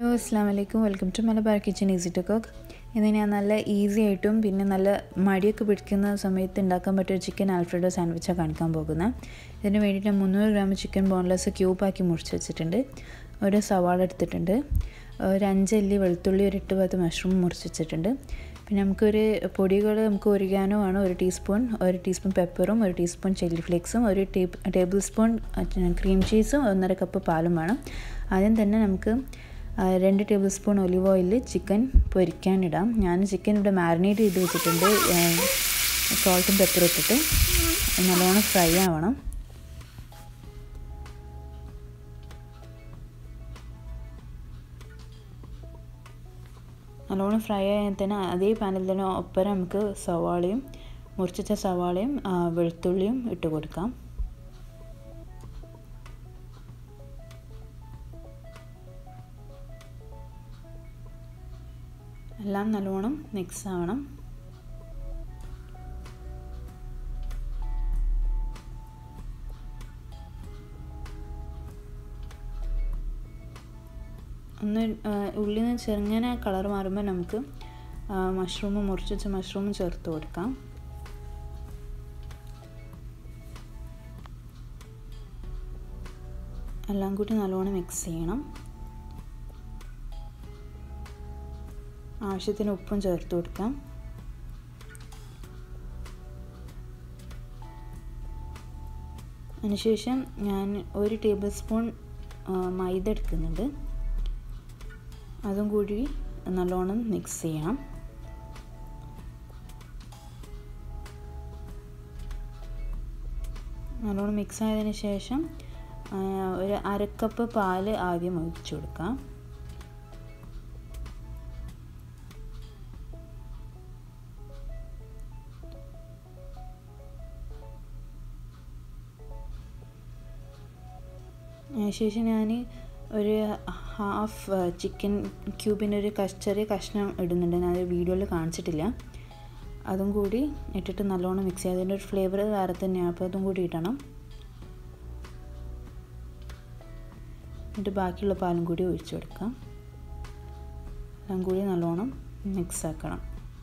hello അസ്സാം വലൈക്കും welcome to Malabar kitchen easy to cook ഇന്ന് ഞാൻ നല്ല ഈസി ആയിട്ടും പിന്നെ നല്ല മടിയൊക്കെ പിടിക്കുന്ന സമയത്ത് ഉണ്ടാക്കാൻ പറ്റിയ ചിക്കൻ ആൽഫ്രഡോ സാൻഡ്വിച്ചാണ് കാണിക്കാൻ പോകുന്നത് ഇതിന് വേണ്ടിയിട്ട് ഞാൻ മുന്നൂറ് ഗ്രാം ചിക്കൻ ബോൺലെസ് ക്യൂബാക്കി മുറിച്ച് വെച്ചിട്ടുണ്ട് ഒരു സവാള എടുത്തിട്ടുണ്ട് ഒരു അഞ്ചല്ലി വെളുത്തുള്ളി ഒരു എട്ട് പത്ത് മഷ്റൂം മുറിച്ച് വെച്ചിട്ടുണ്ട് പിന്നെ നമുക്കൊരു പൊടികൾ നമുക്ക് ഒരിഗാനോ ആണ് ഒരു ടീസ്പൂൺ ഒരു ടീസ്പൂൺ പെപ്പറും ഒരു ടീസ്പൂൺ ചില്ലി ഫ്ലേക്സും ഒരു ടേബിൾ സ്പൂൺ ക്രീം ചീസും ഒന്നര കപ്പ് പാലും വേണം ആദ്യം തന്നെ നമുക്ക് രണ്ട് tablespoon olive oil chicken പൊരിക്കാനിടാം ഞാൻ ചിക്കൻ ഇവിടെ മാരിനേറ്റ് ചെയ്ത് വെച്ചിട്ടുണ്ട് സോൾട്ടും പെപ്പറും ഇട്ടിട്ട് നല്ലോണം ഫ്രൈ ആവണം നല്ലോണം ഫ്രൈ ആയാൽ തന്നെ അതേ പാനിൽ തന്നെ ഒപ്പരം നമുക്ക് സവാളയും മുറിച്ച സവാളയും വെളുത്തുള്ളിയും ഇട്ട് കൊടുക്കാം എല്ലാം നല്ലോണം മിക്സ് ആവണം ഒന്ന് ഉള്ളിൽ നിന്ന് ചെറുങ്ങനെ കളർ മാറുമ്പോൾ നമുക്ക് മഷ്റൂം മുറിച്ച് വെച്ച മഷ്റൂം ചേർത്ത് കൊടുക്കാം എല്ലാം കൂടി നല്ലോണം മിക്സ് ചെയ്യണം ആവശ്യത്തിന് ഉപ്പും ചേർത്ത് കൊടുക്കാം അതിനുശേഷം ഞാൻ ഒരു ടേബിൾ സ്പൂൺ മൈദ എടുക്കുന്നുണ്ട് അതും കൂടി നല്ലോണം മിക്സ് ചെയ്യാം നല്ലോണം മിക്സ് ആയതിന് ശേഷം ഒരു അരക്കപ്പ് പാല് ആദ്യം ഒഴിച്ചു കൊടുക്കാം ശേഷം ഞാൻ ഒരു ഹാഫ് ചിക്കൻ ക്യൂബിൻ്റെ ഒരു ചെറിയ കഷ്ണം ഇടുന്നുണ്ട് ഞാൻ വീഡിയോയിൽ കാണിച്ചിട്ടില്ല അതും കൂടി ഇട്ടിട്ട് നല്ലോണം മിക്സ് ചെയ്യുക അതിൻ്റെ ഒരു ഫ്ലേവർ വേറെ തന്നെയാണ് അപ്പോൾ അതും കൂടി ഇടണം എന്നിട്ട് ബാക്കിയുള്ള പാലും കൂടി ഒഴിച്ചു കൊടുക്കാം എല്ലാം കൂടി നല്ലോണം മിക്സ് ആക്കണം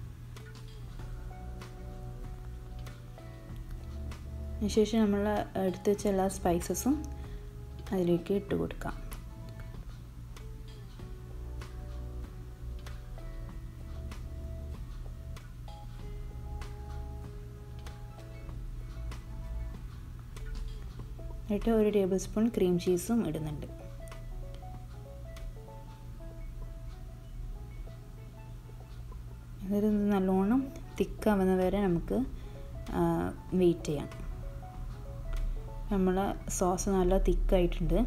അതിനുശേഷം നമ്മൾ എടുത്ത് വെച്ച എല്ലാ സ്പൈസസും അതിലേക്ക് ഇട്ട് കൊടുക്കാം എന്നിട്ട് ഒരു ടേബിൾ സ്പൂൺ ക്രീം ചീസും ഇടുന്നുണ്ട് അതൊരു നല്ലോണം തിക്കാവുന്ന വരെ നമുക്ക് വെയിറ്റ് ചെയ്യാം നമ്മളെ സോസ് നല്ല തിക്കായിട്ടുണ്ട്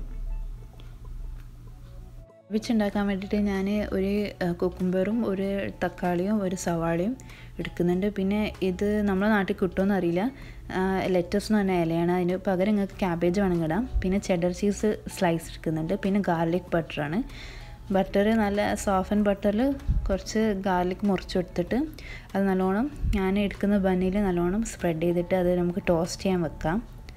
വെച്ചുണ്ടാക്കാൻ വേണ്ടിയിട്ട് ഞാൻ ഒരു കുക്കുംബറും ഒരു തക്കാളിയും ഒരു സവാളയും എടുക്കുന്നുണ്ട് പിന്നെ ഇത് നമ്മളെ നാട്ടിൽ കിട്ടുമെന്ന് അറിയില്ല ലെറ്റസ് എന്ന് പറഞ്ഞ ഇലയാണ് അതിന് പകരം നിങ്ങൾക്ക് ക്യാബേജ് വേണമെങ്കിൽ ഇടാം പിന്നെ ചെഡർ ചീസ് സ്ലൈസ് എടുക്കുന്നുണ്ട് പിന്നെ ഗാർലിക് ബട്ടറാണ് ബട്ടർ നല്ല സോഫൻ ബട്ടറിൽ കുറച്ച് ഗാർലിക് മുറിച്ചെടുത്തിട്ട് അത് നല്ലോണം ഞാൻ എടുക്കുന്ന ബന്നിൽ നല്ലോണം സ്പ്രെഡ് ചെയ്തിട്ട് അത് നമുക്ക് ടോസ്റ്റ് ചെയ്യാൻ വെക്കാം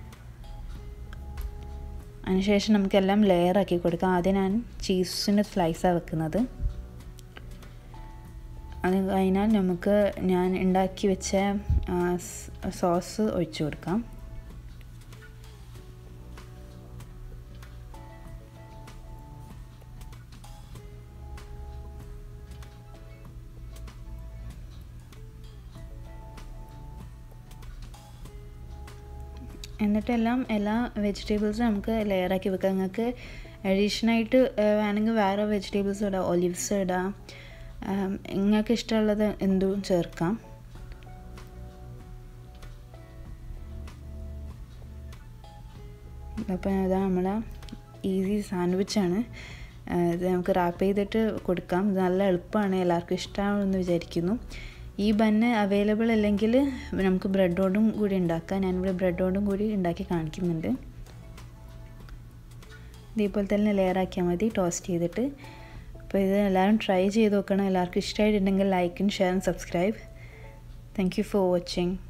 അതിനുശേഷം നമുക്കെല്ലാം ലെയർ ആക്കി കൊടുക്കാം ആദ്യം ഞാൻ ചീസിൻ്റെ സ്ലൈസാണ് വെക്കുന്നത് അത് കഴിഞ്ഞാൽ നമുക്ക് ഞാൻ ഉണ്ടാക്കി വെച്ച സോസ് ഒഴിച്ചു കൊടുക്കാം എന്നിട്ടെല്ലാം എല്ലാ വെജിറ്റബിൾസും നമുക്ക് ലെയറാക്കി വെക്കാം നിങ്ങൾക്ക് അഡീഷണായിട്ട് വേണമെങ്കിൽ വേറെ വെജിറ്റബിൾസ് ഇടാം ഒലിവ്സ് ഇടാം നിങ്ങൾക്ക് ഇഷ്ടമുള്ളത് എന്തും ചേർക്കാം അപ്പോൾ അതാ നമ്മളെ ഈസി സാൻഡ്വിച്ചാണ് ഇത് നമുക്ക് റാപ്പ് ചെയ്തിട്ട് കൊടുക്കാം ഇത് നല്ല എളുപ്പമാണ് എല്ലാവർക്കും ഇഷ്ടമാണെന്ന് വിചാരിക്കുന്നു ഈ ബന്ന് അവൈലബിൾ അല്ലെങ്കിൽ നമുക്ക് ബ്രെഡോടും കൂടി ഉണ്ടാക്കാം ഞാനിവിടെ ബ്രെഡോടും കൂടി ഉണ്ടാക്കി കാണിക്കുന്നുണ്ട് ഇതേപോലെ തന്നെ ലെയർ ആക്കിയാൽ മതി ടോസ്റ്റ് ചെയ്തിട്ട് അപ്പോൾ ഇത് എല്ലാവരും ട്രൈ ചെയ്ത് നോക്കണം എല്ലാവർക്കും ഇഷ്ടമായിട്ടുണ്ടെങ്കിൽ ലൈക്കും ഷെയറും subscribe thank you for watching